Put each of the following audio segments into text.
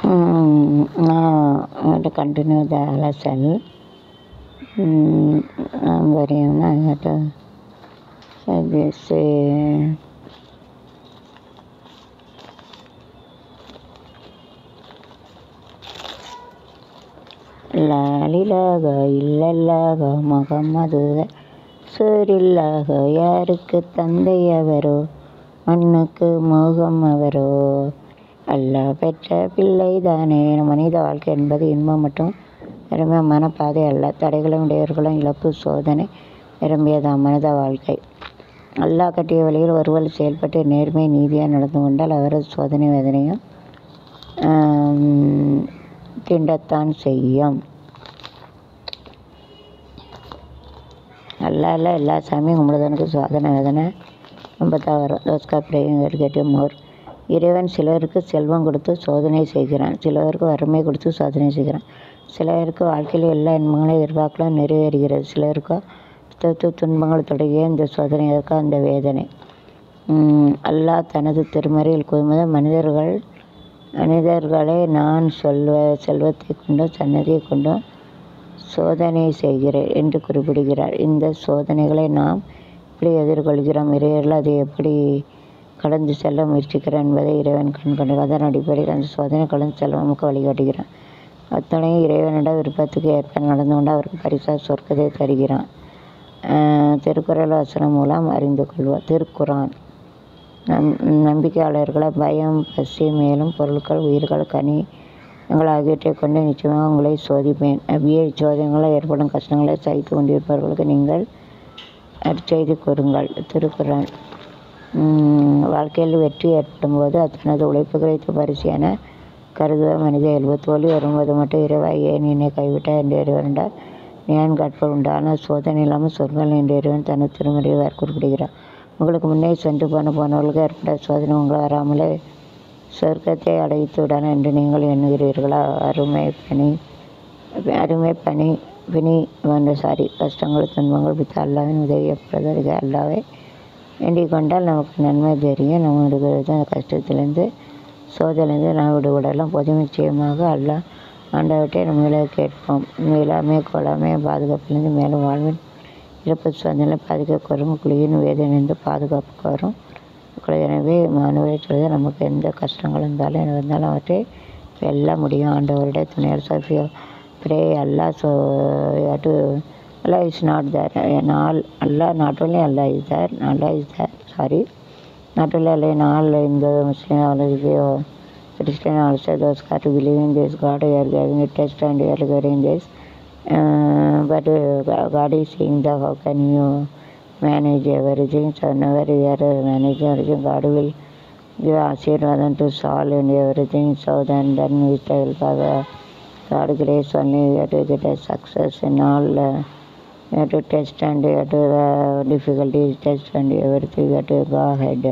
Mm, now I want to continue the lesson. Mm, I'm very, I have to say this. Uh, லாலிலாக இல்லல்லாக Muhammad சூரில்லாக யாருக்கு தந்தை அவரோ மண்ணுக்கு மோகம் அவரோ அல்லாஹ் பெற்ற பிள்ளை தானே மனித வாழ்க்கை என்பது இன்பம் மற்றும் விரும்பிய மனப்பாதை அல்ல தடைகளும் இடையூறுகளும் இழப்பு சோதனை விரும்பியதாம் மனித வாழ்க்கை அல்லாஹ் கட்டிய வழியில் ஒருவர் செயல்பட்டு நேர்மை நீதியாக நடந்து கொண்டால் அவரது சோதனை வேதனையும் ஆம், திண்டத்தான் செய்யும் அல்லால எல்லா சாமியும் கும்பிடுதனுக்கு சோதனை வேதனை ரொம்ப தான் வரும் தோஸ்கா பிரேயும் கெட்டு மோர் இறைவன் சிலருக்கு செல்வம் கொடுத்து சோதனை செய்கிறான் சிலருக்கு வறுமை கொடுத்து சோதனை செய்கிறான் சிலருக்கு வாழ்க்கையில் எல்லா இன்பங்களையும் எதிர்பார்க்கலாம் நிறைவேறுகிறது சிலருக்கோ துத்து துன்பங்கள் தொடங்கிய இந்த சோதனை எதற்கோ அந்த வேதனை உம், அல்லாஹ் தனது திருமறையில் கூறும்போது மனிதர்கள் மனிதர்களை நான் சொல்வ செல்வத்தை கொண்டும் சன்னதியை கொண்டும் சோதனை செய்கிறேன் என்று குறிப்பிடுகிறார் இந்த சோதனைகளை நாம் எப்படி எதிர்கொள்கிறோம் இறைவர்கள் அதை எப்படி கடந்து செல்ல முயற்சிக்கிறோம் என்பதை இறைவன் கண்கண்டு அதன் அடிப்படையில் அந்த சோதனை கடந்து செல்ல நமக்கு வழிகாட்டுகிறான் அத்தனையும் இறைவனிடம் விருப்பத்துக்கு ஏற்ப நடந்து கொண்டு அவருக்கு பரிசா சொர்க்கத்தை தருகிறான் ஆஹ் திருக்குறள் வசனம் மூலம் அறிந்து கொள்வோம் திருக்குரான் நம் நம்பிக்கையாளர்களை பயம் பசி மேலும் பொருட்கள் உயிர்கள் கனி எங்கள் ஆகியவற்றை கொண்டு நிச்சயமாக உங்களை சோதிப்பேன் நபியை சோதனைகளால் ஏற்படும் கஷ்டங்களை சகித்து கொண்டிருப்பவர்களுக்கு நீங்கள் அற்செய்தி கூறுங்கள் திருக்குறள் உம், வாழ்க்கையில் வெற்றி ஏற்படும் போது தனது உழைப்பு கிடைத்த பரிசு என கருதுவ மனித இயல்பு தோல்வி வரும்போது மட்டும் இறைவா ஏன் என்னை கைவிட்ட என்று இறைவனிடம் ஏன் கற்ப உண்டான சோதனை இல்லாமல் சொற்கள் என்று இறைவன் தனது திருமுறையை குறிப்பிடுகிறார் உங்களுக்கு முன்னே சென்று போன போனவர்களுக்கு ஏற்பட்ட சோதனை உங்களை வராமலே சொர்க்கத்தை அடைத்து விடான என்று நீங்கள் எண்ணுகிறீர்களா அருமை பணி அருமை பணி பிணி வந்த சாரி கஷ்டங்கள் துன்பங்கள் பித்த அல்லாவின் உதவி எப்பொழுது அல்லாவை வேண்டிக் கொண்டால் நமக்கு நன்மை தெரியும் நம்ம இருக்கிறது அந்த கஷ்டத்திலேருந்து சோதனையிலேருந்து நான் விடுபடலாம் பொது நிச்சயமாக அல்லாஹ் ஆண்டவற்றை நம்மளை கேட்போம் மீளாமை கொள்ளாமை பாதுகாப்பிலிருந்து மேலும் வாழ்வின் இறப்பு சோதனை பாதுகாக்க வரும் குழியின் வேதனைந்து பாதுகாப்புக்கு வரும் எனவே மாணவரை சொல்வது நமக்கு எந்த கஷ்டங்கள் இருந்தாலும் என்ன இருந்தாலும் அவற்றை வெல்ல முடியும் ஆண்டவருடைய துணையர் சோஃபியோ pray Allah so to Allah is not there நாள் Allah not only Allah is there Allah is there sorry not only Allah நாள் இந்த முஸ்லீம் அல்லது Christian also those got to believe in this God, we are giving a test and we are hearing this. Uh, but uh, God is saying that how can you manage everything? So whenever we are managing everything, God will give Ashirvadan to solve and everything. So then, then with the help of uh, God grace only we have to get a success in all. Uh, we have to test and we have to uh, difficulties test and everything we have to go ahead.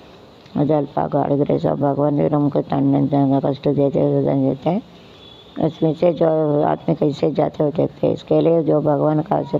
अजल पाक अड़गरे सब भगवान ने हमको तन का कष्ट देते हुए देते हैं इसमें से जो आत्मिक कैसे जाते हो देखते हैं इसके लिए जो भगवान का आशीर्वाद